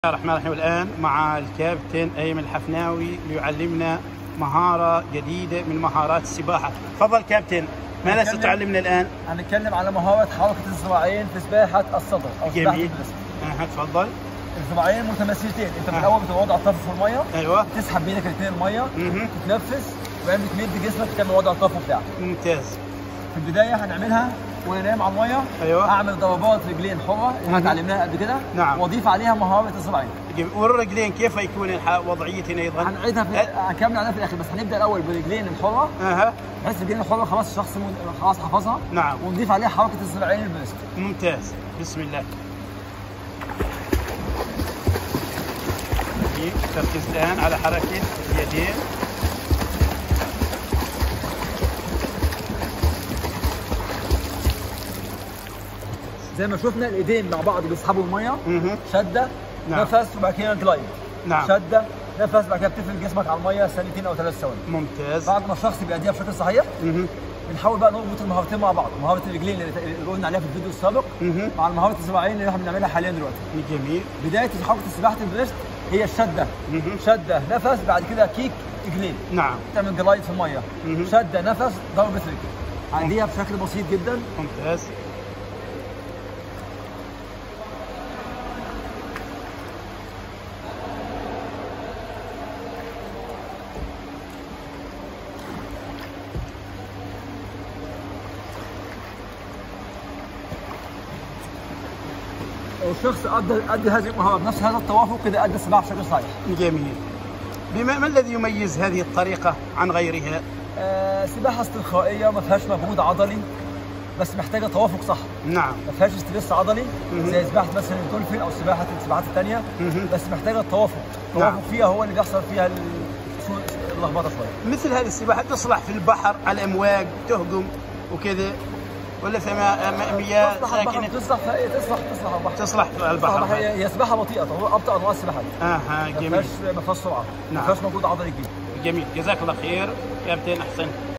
الله الرحمن الرحيم الآن مع الكابتن أيمن الحفناوي ليعلمنا مهارة جديدة من مهارات السباحة تفضل كابتن ماذا هنتكلم- ستعلمنا الآن؟ هنتكلم على مهارة حركة الذراعين في سباحة الصدر أو سباحة جميل الجسم. أها تفضل الذراعين متماثلتين، أنت في آه. الأول بتبقى وضع الطرف في المية، أيوه تسحب بينك الاثنين المية، مهم. تتنفس، وبعدين بتمد جسمك تعمل وضع الطرف بتاعك. ممتاز في البداية هنعملها وأنا نايم على المية، أيوه. أعمل ضربات رجلين حرة اللي احنا مهم. اتعلمناها قبل كده، نعم. وأضيف عليها مهارة الذراعين. جميل. والرجلين كيف يكون الح- وضعيتين أيضا؟ هنعيدها في أه. هنكمل عليها في الآخر بس هنبدأ الأول بالرجلين الحرة، أها بحيث الرجلين الحرة خلاص الشخص من- خلاص حفظها، نعم ونضيف عليها حركة الذراعين البريست. ممتاز بسم الله جميل. تركز الآن على حركة اليدين زي ما شفنا الايدين مع بعض بيسحبوا الميه مهم. شده نعم. نفس وبعد كده جلايد نعم. شده نفس بعد كده بتفرد جسمك على الميه ثانيتين او ثلاث ثواني ممتاز بعد ما الشخص بيأديها بشكل صحيح مهم. بنحاول بقى نربط المهارتين مع بعض مهاره الرجلين اللي اللي قلنا عليها في الفيديو السابق مهم. مع مهاره الذراعين اللي احنا بنعملها حاليا دلوقتي جميل بدايه حركه سباحه البريست هي الشده مهم. شده نفس بعد كده كيك رجلين نعم تعمل جلايد في الميه مهم. شده نفس ضربه رجل عنديها بشكل بسيط جدا ممتاز لو الشخص ادى ادى هذه المهاره بنفس هذا التوافق كده ادى السباحه بشكل صحيح جميل بما ما الذي يميز هذه الطريقة عن غيرها؟ آه، سباحه استرخائيه ما فيهاش مجهود عضلي بس محتاجه توافق صح نعم ما فيهاش ستريس عضلي مهم. زي سباحه مثلا الدولفين او سباحه السباحات الثانيه مهم. بس محتاجه التوافق نعم. التوافق فيها هو اللي بيحصل فيها ال- سوء- اللخبطه شويه مثل هذه السباحة تصلح في البحر على الأمواج تهجم وكذا ولا في ما- ما- مياه تصلح البحر ساكنة تصلح في- تصلح تصلح البحر تصلح في تصلح البحر هي هي سباحه بطيئه هو ابطا انواع السباحات اها ما جميل فيهاش ما فيهاش سرعه نعم. ما فيهاش مجهود عضلي كبير جميل جزاك الله خير كابتن أحسن